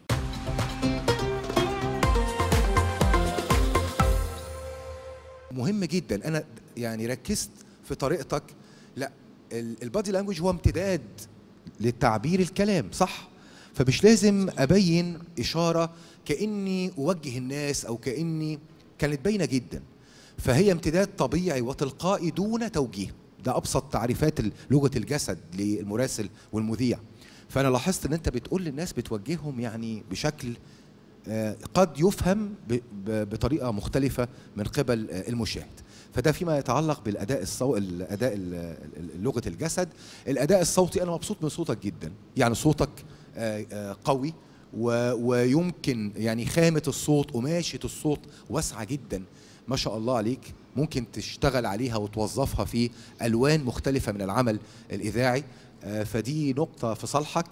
S7: مهم جدا انا يعني ركزت في طريقتك لا البادي لانجوج هو امتداد للتعبير الكلام صح فمش لازم ابين اشاره كاني اوجه الناس او كاني كانت باينه جدا فهي امتداد طبيعي وتلقائي دون توجيه ده ابسط تعريفات لغه الجسد للمراسل والمذيع فانا لاحظت ان انت بتقول للناس بتوجههم يعني بشكل آه، قد يفهم ب- ب- بطريقه مختلفه من قبل آه، المشاهد فده فيما يتعلق بالاداء الصو... الاداء ال- ال- لغه الجسد الاداء الصوتي انا مبسوط من صوتك جدا يعني صوتك آه، آه، قوي و... ويمكن يعني خامه الصوت قماشه الصوت واسعه جدا ما شاء الله عليك ممكن تشتغل عليها وتوظفها في الوان مختلفه من العمل الاذاعي آه، فدي نقطه في صالحك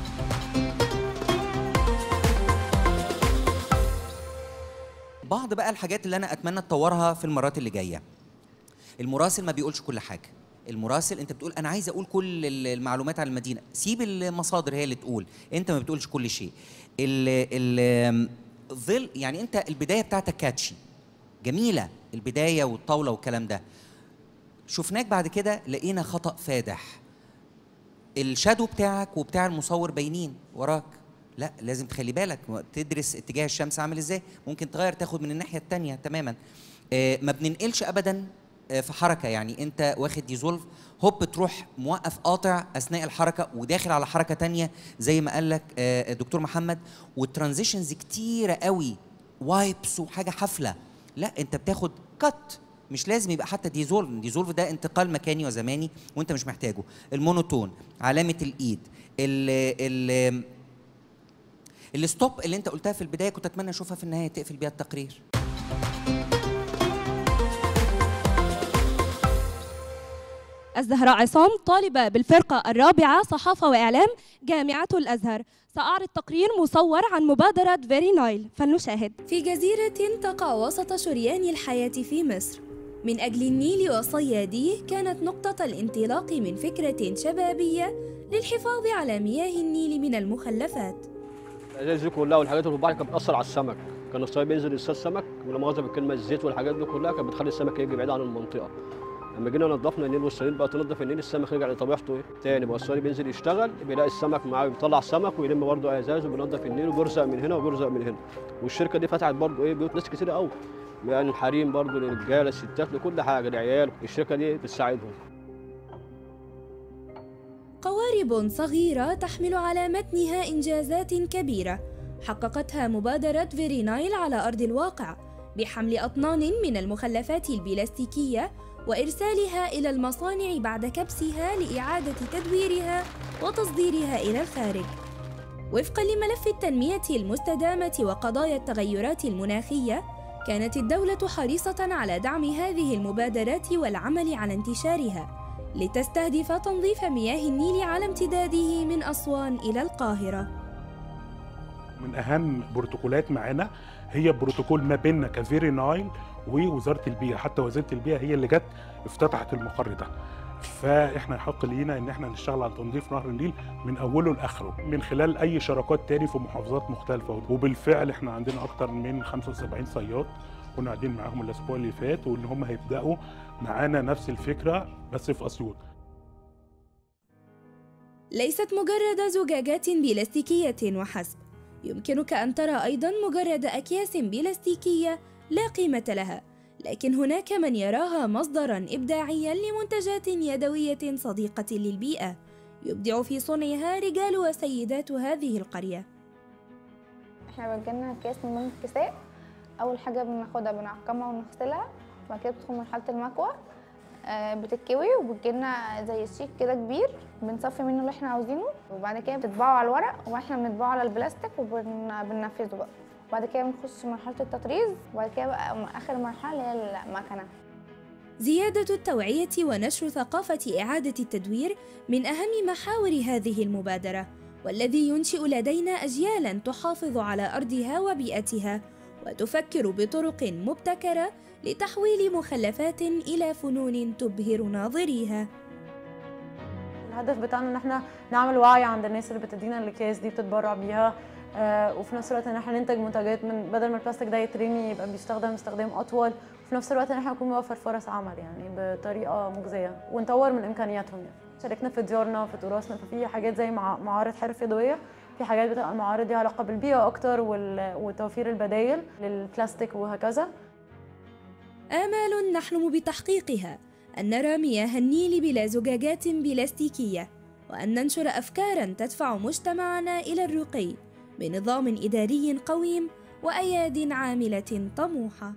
S9: بعض بقى الحاجات اللي انا اتمنى تطورها في المرات اللي جايه المراسل ما بيقولش كل حاجه المراسل انت بتقول انا عايز اقول كل ال- المعلومات عن المدينه سيب المصادر هي اللي تقول انت ما بتقولش كل شيء ال ال ظل يعني انت البدايه بتاعتك كاتشي جميله البدايه والطاوله والكلام ده شفناك بعد كده لقينا خطا فادح الشادو بتاعك وبتاع المصور باينين وراك لا لازم تخلي بالك تدرس اتجاه الشمس عامل ازاي ممكن تغير تاخد من الناحيه التانية تماما آه، ما بننقلش ابدا آه، في حركه يعني انت واخد ديزولف هوب تروح موقف قاطع اثناء الحركه وداخل على حركه تانية زي ما قال لك آه، الدكتور محمد والترانزيشنز كتيره قوي وايبس وحاجه حفله لا انت بتاخد كات مش لازم يبقى حتى ديزولف ديزولف ده انتقال مكاني وزماني وانت مش محتاجه المونوتون علامه الايد ال ال الستوب اللي انت قلتها في البدايه كنت اتمنى اشوفها في النهايه تقفل بيها التقرير
S13: الزهراء عصام طالبة بالفرقة الرابعة صحافة وإعلام جامعة الأزهر سأعرض تقرير مصور عن مبادرة فيري نايل فلنشاهد
S21: في جزيرة تقع وسط شريان الحياة في مصر من أجل النيل وصياديه كانت نقطة الانطلاق من فكرة شبابية للحفاظ على مياه النيل من المخلفات
S14: الازاز دي كلها والحاجات اللي في البحر كانت بتاثر على السمك كان الصياد بينزل يصطاد سمك ولا مؤاخذه بالكلمه الزيت والحاجات دي كلها كانت بتخلي السمك يجي بعيد عن المنطقه لما جينا نظفنا النيل والصيادين بقى تنظف النيل السمك رجع لطبيعته ايه تاني بقى الصياد بينزل يشتغل بيلاقي السمك معاه بيطلع السمك ويلم برضه ازاز وبينظف النيل وبيرزق من هنا وبيرزق من هنا والشركه دي فتحت برضه ايه بيوت ناس كتير قوي يعني الحريم برضه للرجاله الستات لكل حاجه للعيال الشركه دي بتساعدهم
S21: قوارب صغيرة تحمل على متنها إنجازات كبيرة حققتها مبادرة فيري نايل على أرض الواقع بحمل أطنان من المخلفات البلاستيكية وإرسالها إلى المصانع بعد كبسها لإعادة تدويرها وتصديرها إلى الخارج وفقا لملف التنمية المستدامة وقضايا التغيرات المناخية كانت الدولة حريصة على دعم هذه المبادرات والعمل على انتشارها لتستهدف تنظيف مياه النيل على امتداده من أسوان إلى القاهرة
S15: من اهم بروتوكولات معانا هي بروتوكول ما بيننا كفيري نايل ووزاره البيئه حتى وزاره البيئه هي اللي جت افتتحت المقر ده فاحنا يحق لينا ان احنا نشتغل على تنظيف نهر النيل من اوله لاخره من خلال اي شراكات تاني في محافظات مختلفه وبالفعل احنا عندنا اكتر من 75 صياد كنا قاعدين معاهم الاسبوع اللي فات واللي هم هيبداوا معانا نفس الفكره بس في اسيوط
S21: ليست مجرد زجاجات بلاستيكية وحسب يمكنك أن ترى أيضا مجرد أكياس بلاستيكية لا قيمة لها لكن هناك من يراها مصدرا إبداعيا لمنتجات يدوية صديقة للبيئة يبدع في صنعها رجال وسيدات هذه القرية
S16: احنا بتجيلنا اكياس من ضمن الكساء اول حاجه بناخدها بنعقمها ونغسلها وبعد كده بتدخل مرحله المكوى آه، بتتكوي وبتجيلنا زي الشيك كده كبير بنصفي منه اللي احنا عاوزينه وبعد كده بتطبعه على الورق واحنا بنطبعه على البلاستيك وبننفذه بقى وبعد كده بنخش مرحله التطريز وبعد كده بقى اخر مرحله اللي هي المكنه
S21: زيادة التوعية ونشر ثقافة إعادة التدوير من أهم محاور هذه المبادرة والذي ينشئ لدينا أجيالا تحافظ على أرضها وبيئتها وتفكر بطرق مبتكرة لتحويل مخلفات إلى فنون تبهر ناظريها
S17: الهدف بتاعنا ان احنا نعمل وعي عند الناس اللي بتدينا الاكياس دي بتتبرع بيها آه وفي نفس الوقت ان احنا ننتج منتجات من بدل ما البلاستيك ده يترمي يبقى بيستخدم استخدام اطول وفي نفس الوقت ان احنا نكون بنوفر فرص عمل يعني بطريقه مجزيه ونطور من امكانياتهم يعني شاركنا في ديارنا في تراثنا ففي حاجات زي مع- معارض حرف يدويه في حاجات بتبقى المعارض دي علاقه بالبيئه اكتر وال- وتوفير البدائل للبلاستيك وهكذا
S21: آمال نحلم بتحقيقها أن نرى مياه النيل بلا زجاجات بلاستيكية وأن ننشر أفكارا تدفع مجتمعنا إلى الرقي بنظام إداري قويم وأياد عاملة طموحة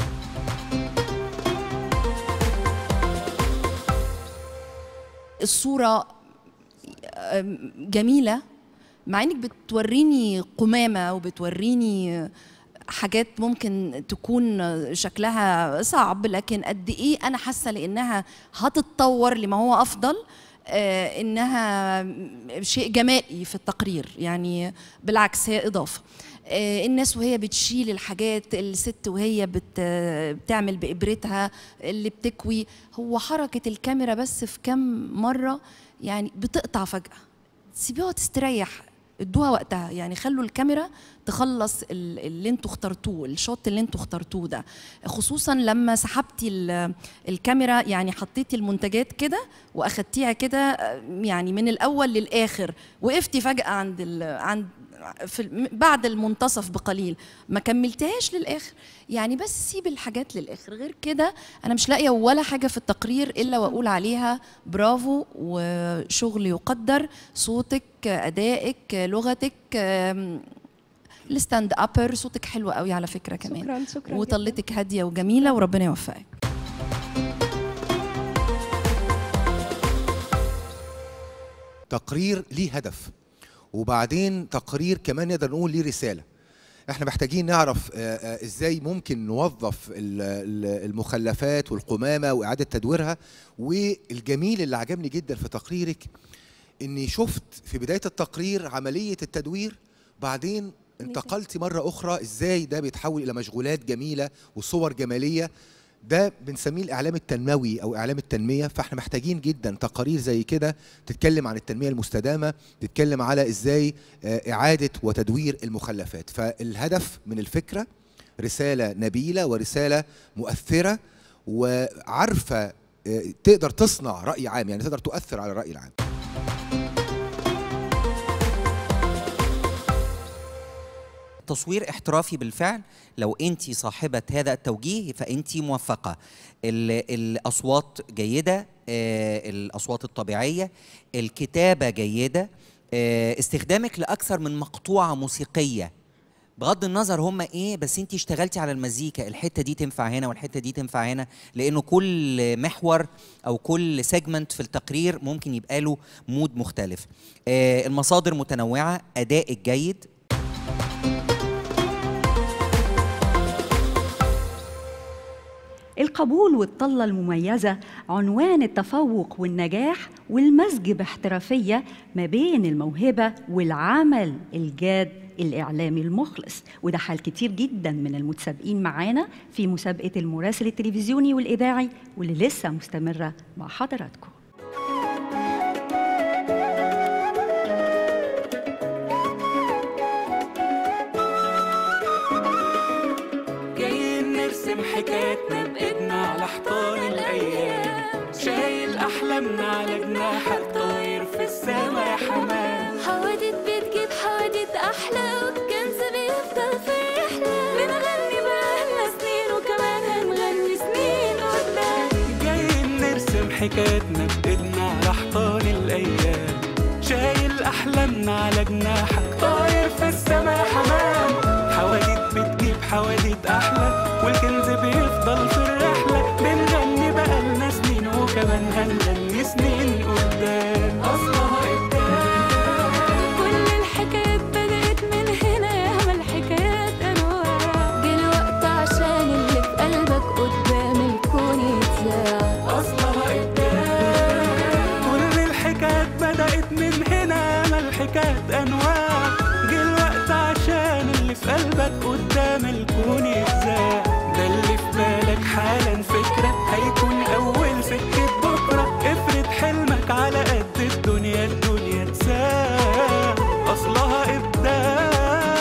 S8: الصورة أم، جميلة مع انك بتوريني قمامة وبتوريني حاجات ممكن تكون شكلها صعب لكن قد ايه انا حاسة لانها هتتطور لما هو افضل آه، انها شيء جمالي في التقرير يعني بالعكس هي اضافه آه، الناس وهي بتشيل الحاجات الست وهي بت بتعمل بإبرتها اللي بتكوي هو حركة الكاميرا بس في كم مرة يعني بتقطع فجأة سيبوها تستريح ادوها وقتها يعني خلوا الكاميرا تخلص ال- اللي انتوا اخترتوه الشوت اللي انتوا اخترتوه ده خصوصا لما سحبتي ال- الكاميرا يعني حطيتي المنتجات كده واخدتيها كده آه، يعني من الاول للاخر وقفتي فجاه عند ال... عند في ال- بعد المنتصف بقليل ما كملتهاش للاخر يعني بس سيب الحاجات للاخر غير كده انا مش لاقيه ولا حاجه في التقرير الا واقول عليها برافو وشغل يقدر صوتك ادائك لغتك آم، الستاند ابر صوتك حلو قوي على فكره كمان
S13: شكراً، شكراً
S8: وطلتك هاديه وجميله وربنا يوفقك
S7: تقرير ليه هدف وبعدين تقرير كمان نقدر نقول ليه رساله احنا محتاجين نعرف آه، آه، ازاي ممكن نوظف ال- ال- المخلفات والقمامه واعاده تدويرها والجميل اللي عجبني جدا في تقريرك اني شفت في بدايه التقرير عمليه التدوير بعدين انتقلتي مره اخرى ازاي ده بيتحول الى مشغولات جميله وصور جماليه ده بنسميه الاعلام التنموي او اعلام التنميه فاحنا محتاجين جدا تقارير زي كده تتكلم عن التنميه المستدامه تتكلم على ازاي آه، اعاده وتدوير المخلفات فالهدف من الفكره رساله نبيله ورساله مؤثره وعارفه آه، تقدر تصنع راي عام يعني تقدر تؤثر على الراي العام
S9: تصوير احترافي بالفعل لو انت صاحبة هذا التوجيه فانت موفقة ال- الاصوات جيدة آه، الاصوات الطبيعية الكتابة جيدة آه، استخدامك لاكثر من مقطوعة موسيقية بغض النظر هم ايه بس انت اشتغلتي على المزيكا الحته دي تنفع هنا والحته دي تنفع هنا لانه كل محور او كل سيجمنت في التقرير ممكن يبقى له مود مختلف آه المصادر متنوعه اداء الجيد
S1: القبول والطلة المميزة عنوان التفوق والنجاح والمزج باحترافية ما بين الموهبة والعمل الجاد الإعلامي المخلص وده حال كتير جدا من المتسابقين معانا في مسابقة المراسل التلفزيوني والإذاعي واللي لسه مستمرة مع حضراتكم
S12: جايين نرسم حكايتنا بإيدنا على حيطان الأيام شايل أحلامنا على جناحك طاير في السما يا حمام
S18: حوادث بتجيب حوادث أحلى والكنز بيفضل في الرحلة بنغني بقالنا سنين وكمان هنغني سنين قدام
S12: جايين نرسم حكايتنا بإيدنا على حيطان الأيام شايل أحلامنا على جناحك طاير في السما يا حمام حوادث بتجيب حوادث أحلى والكنز بيفضل في الرحلة بنغني بقالنا سنين وكمان هنغني سنين قدام أصلها
S18: كل الحكايات بدأت من هنا ياما الحكايات أنواع جه الوقت عشان اللي في قلبك قدام الكون يتذاع
S12: أصلها كل الحكايات بدأت من هنا ما الحكايات أنواع جه الوقت عشان اللي في قلبك قدام الكون يتذاع ده اللي في بالك حالا فكرة هيكون أول سكة بكرة افرض حلمك على قد الدنيا الدنيا تساع أصلها إبداع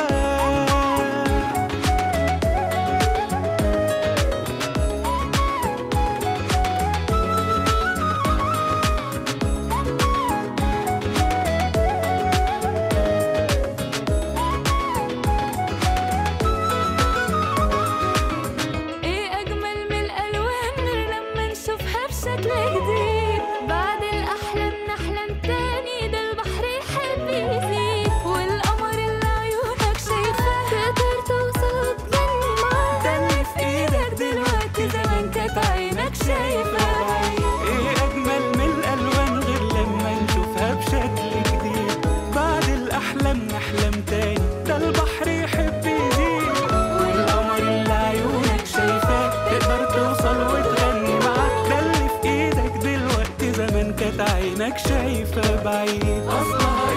S18: ايه اجمل من الالوان غير لما نشوفها بشكل جديد بعد الاحلام نحلم تاني ده البحر يحب يزيد والقمر اللي عيونك شايفاه تقدر توصل وتغني معاه ده اللي في ايدك دلوقتي زمان كانت عينك شايفاه
S12: ايه اجمل من الالوان غير لما نشوفها بشكل جديد بعد الاحلام نحلم تاني ده البحر يحب يزيد والقمر اللي عيونك شايفاه تقدر توصل وتغني معاه ده اللي في ايدك دلوقتي زمان كانت عينك شايفه بعيد اصلها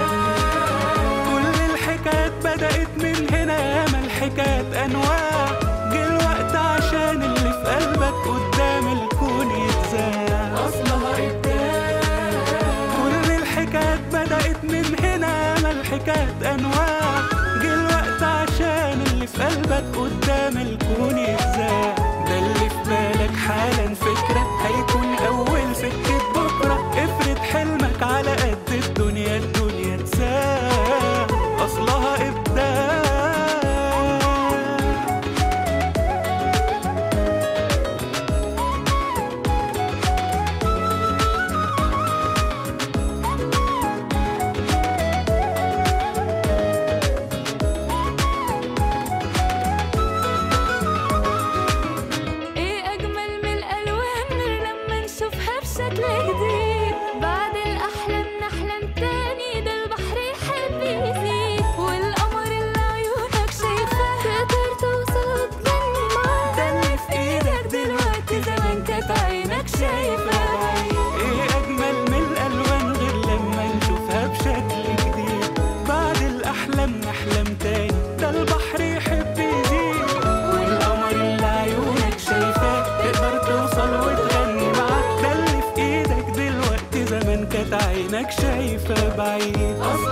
S12: كل الحكايات بدأت من هنا ياما الحكايات أنواع جه الوقت عشان اللي في قلبك قدام الكون يتذاع أصلها كل الحكايات بدأت من هنا ياما الحكايات أنواع جه الوقت عشان اللي في قلبك قدام الكون يتذاع ده اللي في بالك حالا فكرة هيكون أول سكة بكرة افرض حلمك على قد الدنيا الدنيا تساع أصلها إبداع
S18: ايه اجمل من الالوان غير لما نشوفها بشكل جديد بعد الاحلام نحلم تاني ده البحر يحب يزيد والقمر اللي عيونك شايفاه تقدر توصل وتغني معاه ده اللي في ايدك دلوقتي زمان كانت عينك شايفاه
S12: ايه اجمل من الالوان غير لما نشوفها بشكل جديد بعد الاحلام نحلم تاني ده البحر يحب يزيد والقمر اللي عيونك شايفاه تقدر توصل وتغني معاه ده اللي في ايدك دلوقتي زمان كانت عينك شايفه بعيد